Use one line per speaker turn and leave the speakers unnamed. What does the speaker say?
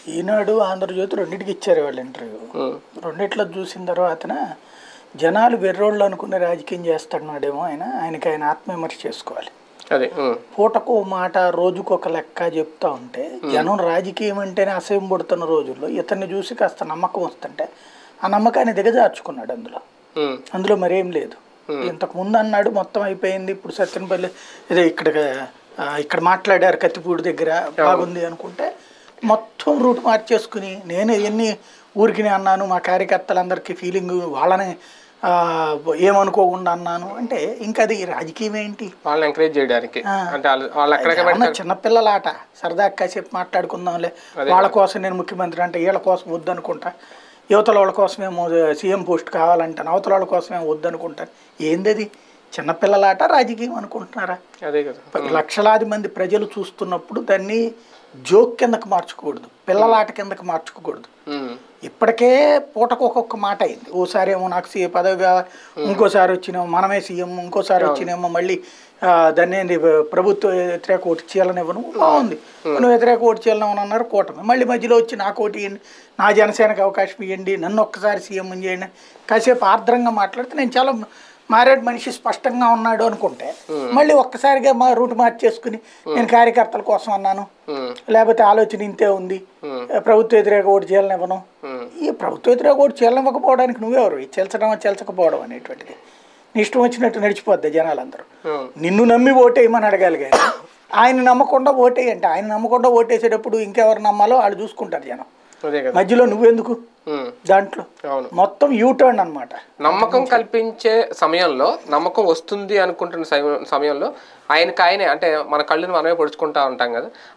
ఈనాడు ఆంధ్రజ్యోతి రెండింటికి ఇచ్చారు వాళ్ళు ఇంటర్వ్యూ
ఉమ్,
రెండిట్లో చూసిన తర్వాతన జనాలు వెర్రోళ్ళు అనుకునే రాజకీయం చేస్తున్నాడేమో ఆయన ఆయనకి ఆయన ఆత్మవిమర్శ చేసుకోవాలి
అదే ఉమ్,
పూటకు ఓ మాట రోజుకు ఒక లెక్క చెప్తా ఉంటే జనం రాజకీయం అంటేనే అసహ్యం పడుతున్న రోజుల్లో ఇతన్ని చూసి కాస్త నమ్మకం వస్తుంటే ఆ నమ్మకాన్ని దిగజార్చుకున్నాడు అందులో
ఉమ్,
అందులో మరేం లేదు ఇంతకు ముందు అన్నాడు మొత్తం అయిపోయింది ఇప్పుడు సత్యనపల్లి ఇదే ఇక్కడ ఆ, ఇక్కడ మాట్లాడారు కత్తిపూడి దగ్గర బాగుంది అనుకుంటే మొత్తం రూట్ మార్చేసుకుని నేను ఎన్ని ఊరికి అన్నాను మా కార్యకర్తలందరికీ ఫీలింగ్ వాళ్ళని ఆ, ఏమనుకోకుండా అన్నాను అంటే ఇంకా అది రాజకీయం ఏంటి
వాళ్ళని ఎంకరేజ్ చేయడానికి అంటే వాళ్ళు వాళ్ళు ఎక్కడికి
ఏమన్నా చిన్నపిల్లల ఆట సరదా కాసేపు మాట్లాడుకుందాంలే వాళ్ళ కోసం నేను ముఖ్యమంత్రి అంటే వీళ్ళ కోసం వద్దనుకుంటా యువతల వాళ్ళ కోసమేమో సీఎం పోస్ట్ కావాలంటాను అవతల వాళ్ళ కోసమేమో వద్దనుకుంటాను ఏంది అది చిన్నపిల్లల ఆట రాజకీయం అనుకుంటున్నారా
అదే కదా
లక్షలాది మంది ప్రజలు చూస్తున్నప్పుడు దాన్ని జోక్ కిందకు మార్చుకోకూడదు పిల్లల ఆట కిందకు మార్చుకోకూడదు
ఉమ్,
ఇప్పటికే పూటకు ఒక్కొక్క మాట అయింది ఓసారి ఏమో నాకు సీఎం పదవి కావాలి ఇంకోసారి వచ్చినేమో మనమే సీఎం ఇంకోసారి వచ్చినేమో మళ్ళీ ఆ, దాన్ని ఏంది ప్రభుత్వ వ్యతిరేక ఓటు చేయాలనివ్వను బాగుంది నువ్వు వ్యతిరేక ఓటు చేయాలని అన్నారు కూటమి మళ్ళీ మధ్యలో వచ్చి నాకు ఓటు ఇవ్వండి నా జనసేనకు అవకాశం ఇవ్వండి నన్ను ఒక్కసారి సీఎం చేయండి కాసేపు ఆర్ద్రంగా మాట్లాడితే నేను చాలా మారేడు మనిషి స్పష్టంగా ఉన్నాడు అనుకుంటే మళ్ళీ ఒక్కసారిగా మా రూట్ మార్చేసుకుని నేను కార్యకర్తల కోసం అన్నాను
ఉమ్,
లేకపోతే ఆలోచన ఇంతే ఉంది ప్రభుత్వ వ్యతిరేక ఓటు చేయాలనివ్వను
ఉమ్,
ఈ ప్రభుత్వ వ్యతిరేక ఓటు చేయాలనివ్వకపోవడానికి నువ్వెవరు ఈ చెల్చడం చెల్చకపోవడం అనేటువంటిది నీ ఇష్టం వచ్చినట్టు నడిచిపోద్ది జనాలందరూ
ఉమ్,
నిన్ను నమ్మి ఓటేయమని అడగాలి కానీ ఆయన నమ్మకుండా ఓటేయంటే ఆయన నమ్మకుండా ఓటేసేటప్పుడు ఇంకెవరు నమ్మాలో వాళ్ళు చూసుకుంటారు జనం
అదే కదా
మధ్యలో నువ్వెందుకు
ఉమ్,
దాంట్లో
అవును
మొత్తం యూ టర్న్ అనమాట
నమ్మకం కల్పించే సమయంలో నమ్మకం వస్తుంది అనుకుంటున్న సమయం- సమయంలో ఆయనకి ఆయనే అంటే మన కళ్ళుని మనమే పొడుచుకుంటా ఉంటాం కదా